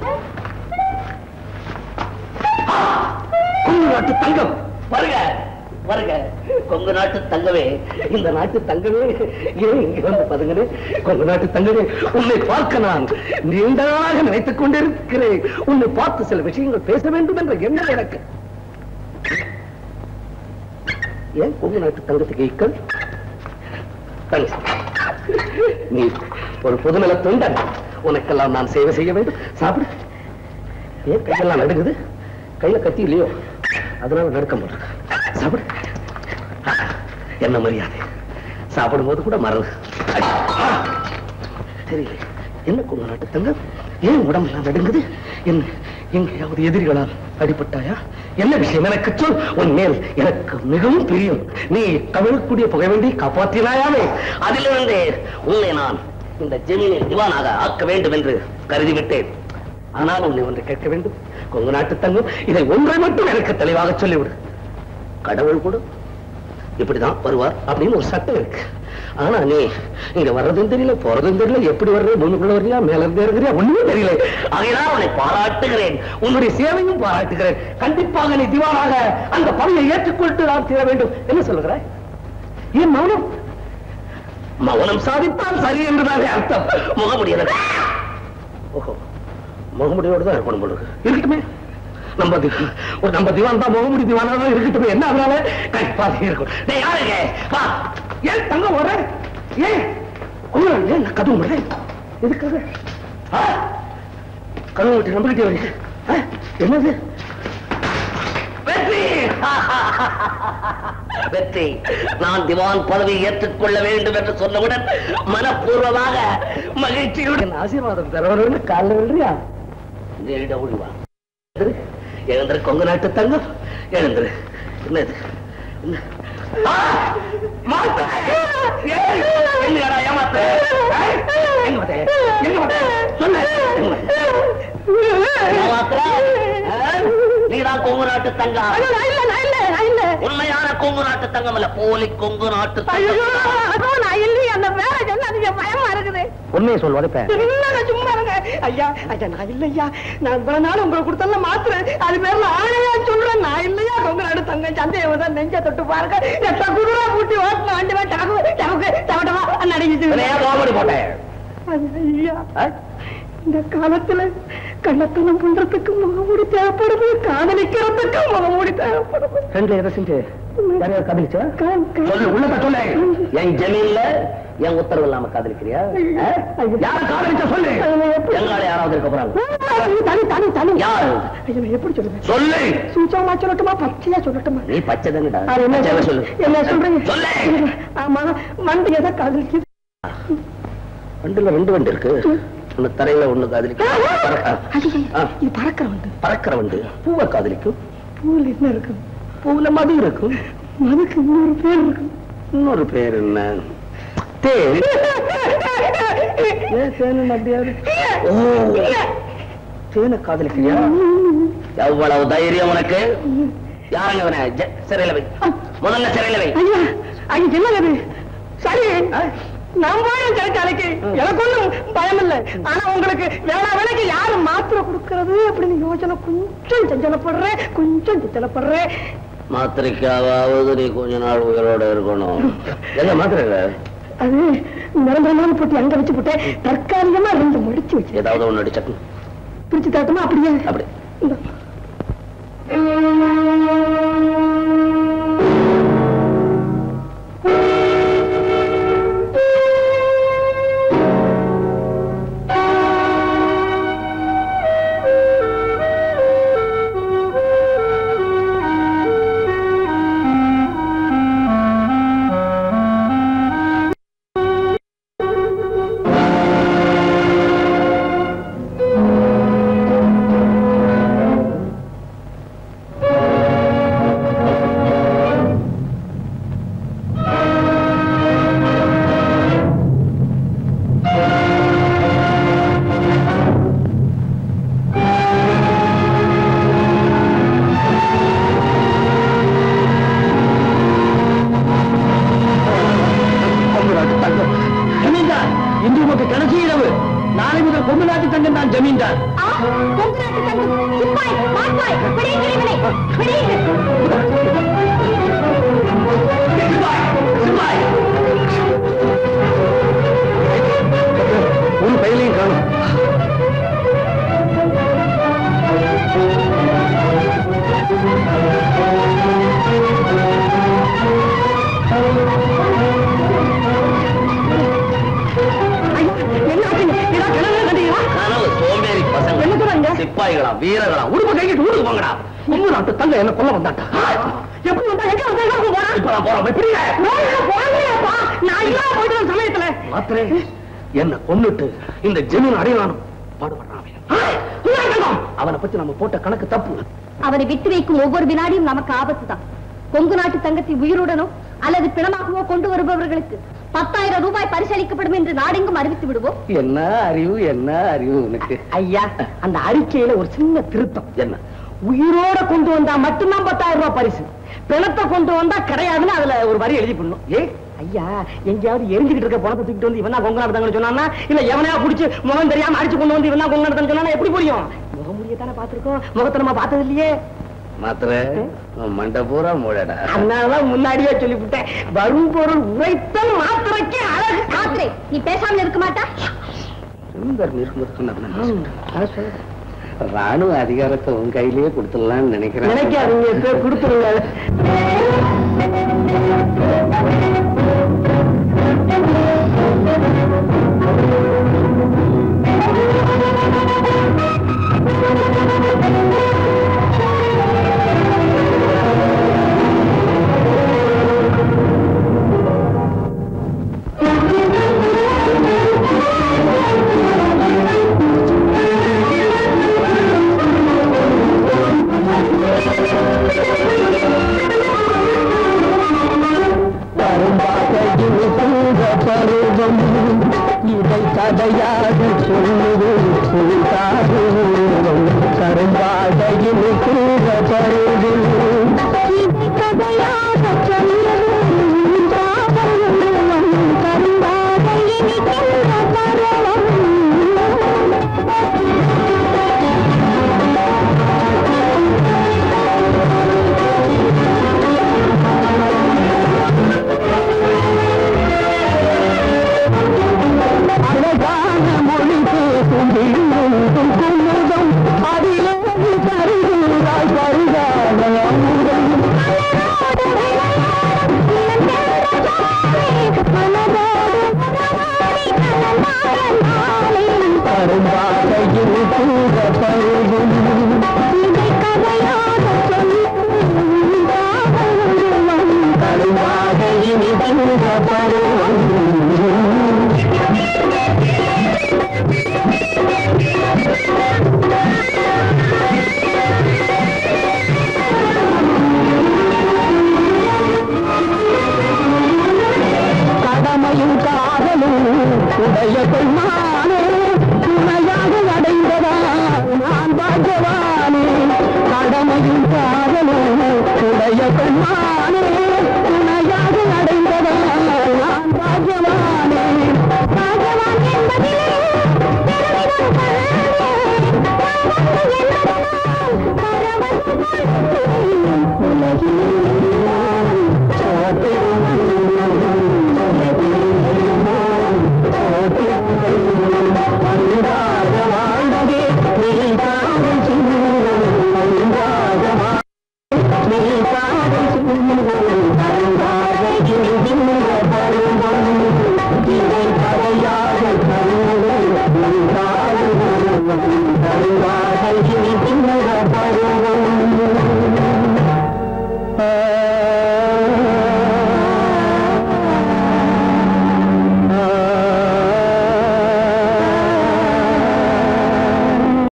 கொங்கு நாட்டு தங்கம் வருக வருக கொங்கு நாட்டு தங்கமே இந்த நாட்டு தங்கமே ஏன் இங்க வந்து பதுங்கனே கொங்கு நாட்டு தங்கமே உன்னை பார்க்க நான் நீண்ட நாளாக நினைத்துக் கொண்டிருக்கிறேன் உன்னை பார்த்து சில விஷயங்கள் பேச வேண்டும் என்ற எண்ணம் எனக்கு ஏன் கொங்கு நாட்டு தங்கத்துக்கு ஈக்கள் தங்க நீ ஒரு பொதுநல தொண்டன் உனக்கெல்லாம் நான் சேவை செய்ய வேண்டும் சாப்பிடு ஏன் கையெல்லாம் நடுங்குது கையில கத்தி இல்லையோ அதனால நடுக்கம் போட்டு சாப்பிடு என்ன மரியாதை சாப்பிடும்போது கூட மறந்து அடி. ஆ. சரி என்ன கொங்கு நாட்டு தங்கம் ஏன் உடம்பெல்லாம் நடுங்குது என்ன எங்கேயாவது எதிரிகளால் அடிபட்டாயா என்ன விஷயம் எனக்கு சொல் உன் மேல் எனக்கு மிகவும் பிரியம் நீ கவிழக்கூடிய புகைவண்டி காப்பாற்றினாயாமே அதிலிருந்தே உன்னை நான் இந்த ஜெமீனில் திவானாக ஆக்க வேண்டும் என்று கருதிவிட்டேன் ஆனால் உன்னை ஒன்று கேட்க வேண்டும் கொங்கு நாட்டு தங்கம் இதை ஒன்றை மட்டும் எனக்கு தெளிவாக சொல்லிவிடு கடவுள் கூட இப்படிதான் வருவார் அப்படின்னு ஒரு சட்டம் இருக்கு ஆனா நீ இங்க வர்றதும் தெரியல போறதும் தெரியல எப்படி வர்றது பூமிக்குள்ள வர்றியா மேல இருந்து இருக்கிறியா ஒண்ணுமே தெரியல ஆகையால் உன்னை பாராட்டுகிறேன் உன்னுடைய சேவையும் பாராட்டுகிறேன் கண்டிப்பாக நீ திவானாக அந்த பணியை ஏற்றுக்கொண்டு நான் தீர வேண்டும் என்ன சொல்லுகிறாய் ஏன் மௌனம் மௌனம் சாதித்தால் சரி என்றுதானே அர்த்தம் முகமுடியல ஓஹோ முகமுடியோடு தான் இருக்கணும் போல இருக்கு. இருக்கட்டுமே நம்ம தி- ஒரு நம்ம திவான் தான் முகமுடி திவானா தான் இருக்கட்டுமே என்ன அதனால கண்டிப்பாக இருக்கும் டேய் யாருங்க வா ஏன் தங்க வர ஏன் உங்களை ஏன் நான் கதவு விடுறேன் எதுக்காக ஆ? கதவு விட்டு நம்பிக்கிட்டே வரீங்க ஆ? என்னது வெற்றி வெற்றி நான் திவான் பதவியை ஏற்றுக்கொள்ள வேண்டும் என்று சொன்னவுடன் மனப்பூர்வமாக மகிழ்ச்சியுடன் ஆசீர்வாதம் தரவர்கள் காலில் விழுறியா நேரிட ஒழிவா எழுந்திரு கொங்கு நாட்டு தங்கம் எழுந்திரு என்னது என்ன? ஆ! மாத்த! ஏய்! என்னடா ஏமாத்த? ஏய்! எங்க வந்த? எங்க வந்த? சொல்லு. எங்க வந்த? ஏமாத்துற? ஆ? நீதான் கொங்கு நாட்டு தங்கம் உண்மையான கொங்கு நாட்டு தங்கம் இல்ல போலி கொங்கு நாட்டு உண்மையை சொல்வது சும்மா இருங்க ஐயா ஐயா நான் இல்லையா நான் இவ்வளவு நாள் உங்களுக்கு கொடுத்தல மாத்திரை அது பேர்ல ஆணையா சொல்றேன் நான் இல்லையா கொங்கு நாடு தங்க சந்தையை தான் நெஞ்ச தொட்டு பாருங்க எட்ட குதிரை பூட்டி ஓட்டின வண்டி வா டகு டகு டவட்டமா நடிக்குது காமெடி போட்டேன் ஐயா இந்த காலத்துல கள்ளத்தனம் பண்றதுக்கு முகமூடி தேவைப்படுது காதலிக்கிறதுக்கு முகமூடி தேவைப்படுது ரெண்டுல எதை செஞ்சு யாரையாவது காதலிச்சா கா- கா- சொல்லு உள்ளத சொல்லு என் ஜமீன்ல என் உத்தரவு இல்லாம காதலிக்கிறியா ஆ? யார காதலிச்ச சொல்லு எங்கால யாராவது இருக்க போறாங்க தனி தனி தனி யார் ஐயோ, நான் எப்படி சொல்லுவேன் சொல்லு சூச்சமா சொல்லட்டுமா பச்சையா சொல்லட்டுமா நீ பச்சை தானடா அது என்ன பச்சையாவே சொல்லு என்ன சொல்றீங்க சொல்லு ஆமா வண்டி எதை காதலிக்குது வண்டுல ரெண்டு வண்டு இருக்கு ஒண்ணு தரையில ஒண்ணு காதலிக்கும் பறக்க- ஐயே, ஆ. இது பறக்கிற வண்டு பறக்கிற வண்டு பூவை காதலிக்கும் பூவில் என்ன இருக்கு பூவுல மது இருக்கும் அதுக்கு இன்னொரு பேர் இருக்கு இன்னொரு பேர் என்ன தேன் ஏன் தேன் அப்படியாது ஓ தேனை காதலிக்கிறியா எவ்வளவு தைரியம் உனக்கு யாருங்க இவனை? ஜ- சிறையில வை முதல்ல சிறையில வை ஐயா ஐயா என்னங்க இது சரி நான் போய் சிறைச்சாலைக்கு எனக்கு ஒண்ணும் பயம் இல்லை ஆனா உங்களுக்கு வேணா வேலைக்கு யாரு மாத்திரை கொடுக்கறது அப்படின்னு யோசனை கொஞ்சம் சஞ்சலப்படுறேன் கொஞ்சம் சஞ்சலப்படுறேன் மாத்திரைக்காவது நீ கொஞ்ச நாள் உயிரோட இருக்கணும் என்ன மாத்திரை அது நிரந்தரமான போட்டு அங்க வச்சு போட்டேன் தற்காலிகமா ரெண்டு முடிச்சு வச்சு ஏதாவது ஒண்ணு அடிச்சக்கு பிரிச்சு தாட்டுமா அப்படியே அப்படி இந்தா. ஆ கொங்கு நாட்டு தங்கம் சிப்பாய் மாட்பாய் பிடியுங்கள் இவனை பிடியுங்கள் ஒரு பயிலையும் காணும் என்ன ஆச்சுங்க ஏதாவது கிணறு கண்டீங்களா கனவு சோம்பேறி பசங்க என்ன சொல்றாங்க சிப்பாய்களா வீரர்களா உடுப்பு கைக்கிட்டு ஊருக்கு போங்கடா கொங்கு நாட்டு தங்க என்ன கொல்ல வந்தாட்டா எப்படி வந்தா எங்க வந்தா எங்க போறா இப்ப நான் போறேன் எப்படி போங்கப்பா நான் இல்லாம போயிட்டு வந்த சமயத்துல மாத்திரே என்ன கொன்னுட்டு இந்த ஜெமீன் அடையலானும் பாடுபடுறான் அவன். அவனை பத்தி நம்ம போட்ட கணக்கு தப்பு அவரை விட்டு வைக்கும் ஒவ்வொரு வினாடியும் நமக்கு ஆபத்து தான் கொங்கு நாட்டு தங்கத்தை உயிருடனோ அல்லது பிணமாகவோ கொண்டு வருபவர்களுக்கு பத்தாயிரம் ரூபாய் பரிசளிக்கப்படும் என்று நாடெங்கும் அறிவித்து விடுவோம் என்ன அறிவு என்ன அறிவு உனக்கு ஐயா அந்த அறிக்கையில ஒரு சின்ன திருத்தம் என்ன உயிரோட கொண்டு வந்தா மட்டும்தான் பத்தாயிரம் ரூபாய் பரிசு பிணத்தை கொண்டு வந்தா கிடையாதுன்னு அதுல ஒரு வரி எழுதி பண்ணணும் ஏ ஐயா எங்கேயாவது எரிஞ்சுக்கிட்டு இருக்க பணத்தை தூக்கிட்டு வந்து இவன் தான் கொங்கு நடத்தாங்கன்னு சொன்னான்னா இல்ல எவனையா புடிச்சு முகம் தெரியாம அடிச்சு கொண்டு வந்து இவன் தான் கொங்கு நடத்தான்னு சொன்னா எப்படி புரியும் முகமுடிய தானே பாத்திருக்கோம் முகத்தை நம்ம பார்த்தது இல்லையே மாத்திர உன் மண்டை பூரா மூடடா அதனாலதான் முன்னாடியே சொல்லிவிட்டேன் வரும் பொருள் உரைத்தல் மாத்திரைக்கு அழகு மாத்திரை நீ பேசாமல் இருக்க மாட்டா சுந்தர் நிர்மத்துக்கு ராணுவ அதிகாரத்தை உன் கையிலேயே கொடுத்துடலாம்னு நினைக்கிறேன் நினைக்காதீங்க சார் கொடுத்துருங்க பருவம் இதை கதையாக சொல்லுவது கூட்டாகும் கரும்பாதையில் கூற பருவம் இதை கதையாக சொல்லுவது கரும்பாதையில் கூற பருவம் அழகான மொழி பேசும் விண்ணும் குமுதம் அதிலே கருதுகிறாய் பருகான அமுதம் கரும்பாதையில் கூட பருகும் இதை கதையாக கரும்பாதையில் கூட பருவம் கடமையும் காதலும் உடைய பெண்மானே துணையாக அடைந்ததா நான் பாஜவானே கடமையும் காதலும் உடைய பெண்மானே